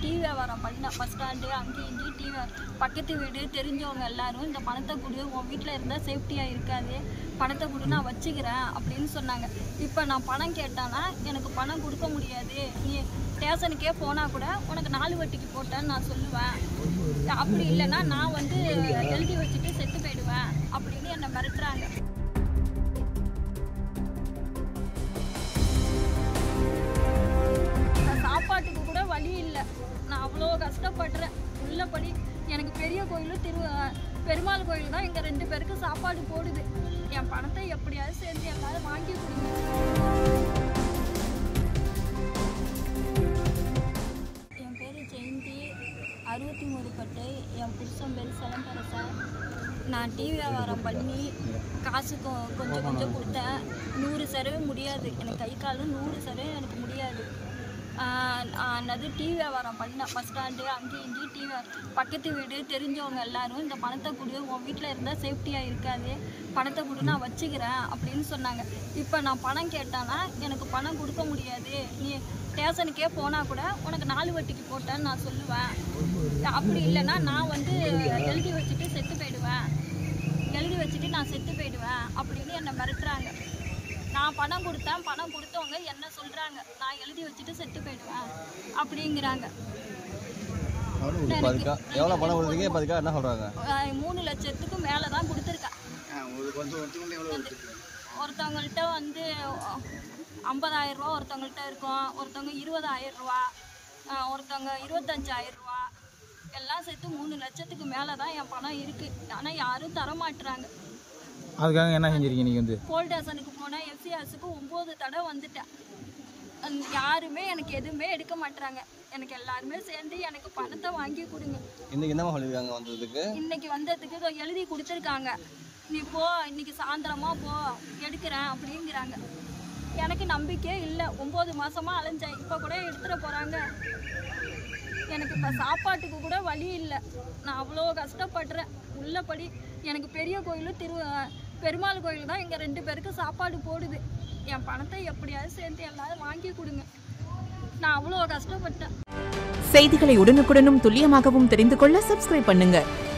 tea வியாபாரம் பண்ணேன் bus stand அங்கேயும் இங்கேயும் டீ பக்கத்து வீடு தெரிஞ்சவங்க எல்லாரும் இந்த பணத்தை கொடு உன் வீட்டில் இருந்தால் சேஃப்டியாக இருக்காது பணத்தை கொடு நான் வச்சுக்கிறேன் அப்படின்னு சொன்னாங்க இப்போ நான் பணம் கேட்டானா எனக்கு பணம் கொடுக்க முடியாது நீ ஸ்டேஷனுக்கே போனால் கூட உனக்கு நாலு வட்டிக்கு போட்டேன்னு நான் சொல்லுவேன் அப்படி இல்லைன்னா நான் வந்து எழுதி வச்சுட்டு செத்து போயிடுவேன் அப்படின்னு என்னை மிரட்டுறாங்க நான் சாப்பாட்டுக்கு கூட வழி இல்லை நான் அவ்வளோ கஷ்டப்படுறேன் உள்ளபடி எனக்கு பெரிய கோயிலும் திரு பெருமாள் கோயில் தான் எங்கள் ரெண்டு பேருக்கு சாப்பாடு போடுது என் பணத்தை எப்படியாவது சேர்ந்து எல்லாரும் வாங்கி கொடுங்க என் பேர் ஜெயந்தி அறுபத்தி மூணு பட்டு என் புருஷன் பேர் சிலம்பரசன் நான் டீ வியாபாரம் பண்ணி காசு கொ- கொஞ்சம் கொஞ்சம் கொடுத்தேன் நூறு செலவு முடியாது எனக்கு கை காலும் நூறு செலவு எனக்கு முடியாது அது டீ வியாபாரம் பண்ணேன் பஸ் ஸ்டாண்டு அங்கேயும் இங்கேயும் டீ பக்கத்து வீடு தெரிஞ்சவங்க எல்லாரும் இந்த பணத்தை கொடு உன் வீட்டில் இருந்தால் சேஃப்டியாக இருக்காது பணத்தை கொடு நான் வச்சுக்கிறேன் அப்படின்னு சொன்னாங்க இப்போ நான் பணம் கேட்டானா எனக்கு பணம் கொடுக்க முடியாது நீ ஸ்டேஷனுக்கே போனால் கூட உனக்கு நாலு வட்டிக்கு போட்டேன்னு நான் சொல்லுவேன் அப்படி இல்லைன்னா நான் வந்து எழுதி வச்சுட்டு செத்து போயிடுவேன் எழுதி வச்சுட்டு நான் செத்து போயிடுவேன் அப்படின்னு என்னை மிரட்டுறாங்க நான் பணம் கொடுத்தேன் பணம் கொடுத்தவங்க என்ன சொல்கிறாங்க நான் எழுதி வச்சுட்டு செத்து போயிடுவேன் அப்படிங்கிறாங்க இப்போ அதுக்கா எவ்வளோ பணம் கொடுத்தீங்க இப்போ அதுக்கா என்ன சொல்கிறாங்க அஹ் மூணு லட்சத்துக்கு மேலே தான் கொடுத்துருக்கேன் ஒருத்தவங்கள்ட்ட வந்து ஐம்பதாயிரம் ரூபா ஒருத்தவங்கள்ட்ட இருக்கும் ஒருத்தவங்க இருபதாயிரம் ரூபா அஹ் ஒருத்தவங்க இருபத்தஞ்சாயிரம் ரூபா எல்லாம் சேர்த்து மூணு லட்சத்துக்கு மேலே தான் என் பணம் இருக்குது ஆனால் யாரும் தர மாட்டுறாங்க அதுக்காக என்ன செஞ்சிருக்கீங்க நீங்கள் வந்து போல் ஸ்டேஷனுக்கு போனேன் எஃப்சிஆர்ஸுக்கு ஒம்பது தடவை வந்துட்டேன் அந்த யாருமே எனக்கு எதுவுமே எடுக்க மாட்டுறாங்க எனக்கு எல்லாருமே சேர்ந்து எனக்கு பணத்தை வாங்கி கொடுங்க இன்னைக்கு என்னமா சொல்லியிருக்காங்க வந்ததுக்கு இன்னைக்கு வந்ததுக்கு இதோ எழுதி கொடுத்துருக்காங்க நீ போ இன்னைக்கு சாயந்தரமா போ எடுக்கிறேன் அப்படிங்கிறாங்க எனக்கு நம்பிக்கையே இல்லை ஒம்பது மாசமா அலைஞ்சேன் இப்போ கூட எடுத்துட போறாங்க எனக்கு இப்போ சாப்பாட்டுக்கு கூட வழி இல்லை நான் அவ்வளோ கஷ்டப்படுறேன் உள்ளபடி எனக்கு பெரிய கோயிலும் திரு பெருமாள் கோயில் தான் எங்கள் ரெண்டு பேருக்கு சாப்பாடு போடுது என் பணத்தை எப்படியாவது சேர்ந்து எல்லாரும் வாங்கி கொடுங்க நான் அவ்வளோ கஷ்டப்பட்டேன் செய்திகளை உடனுக்குடனும் துல்லியமாகவும் தெரிந்து கொள்ள சப்ஸ்கிரைப் பண்ணுங்க